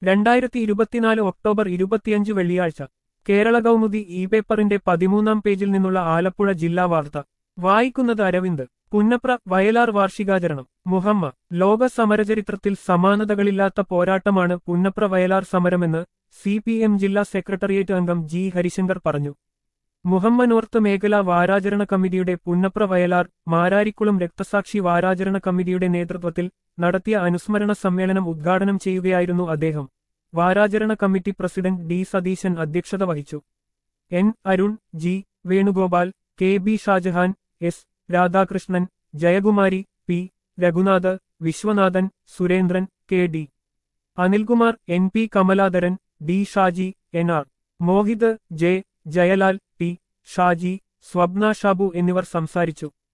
രണ്ടായിരത്തി ഇരുപത്തിനാല് ഒക്ടോബർ ഇരുപത്തിയഞ്ച് വെള്ളിയാഴ്ച കേരള കൗമുദി ഇ പേപ്പറിന്റെ പതിമൂന്നാം പേജിൽ നിന്നുള്ള ആലപ്പുഴ ജില്ലാ വാർത്ത വായിക്കുന്നത് അരവിന്ദ് പുന്നപ്ര വയലാർ വാർഷികാചരണം മുഹമ്മ ലോക സമരചരിത്രത്തിൽ സമാനതകളില്ലാത്ത പോരാട്ടമാണ് പുന്നപ്ര വയലാർ സമരമെന്ന് സി പി എം ജില്ലാ സെക്രട്ടേറിയറ്റ് അംഗം ജി ഹരിശങ്കർ പറഞ്ഞു മുഹമ്മ നോർത്ത് മേഖല വാരാചരണ കമ്മിറ്റിയുടെ പുന്നപ്ര വയലാർ മാരാരിക്കുളം രക്തസാക്ഷി വാരാചരണ കമ്മിറ്റിയുടെ നേതൃത്വത്തിൽ നടത്തിയ അനുസ്മരണ സമ്മേളനം ഉദ്ഘാടനം ചെയ്യുകയായിരുന്നു അദ്ദേഹം വാരാചരണ കമ്മിറ്റി പ്രസിഡന്റ് ഡി സതീശൻ അധ്യക്ഷത വഹിച്ചു N Arun G Venugopal K B Shajahan S Radhakrishnan Jayakumari P Raghunath Viswanathan Surendran K D Anilkumar N P Kamaladharan D Shaji N R Mohith J Jayalal T Shaji Swapna Shabu എന്നിവർ സംസാരിച്ചു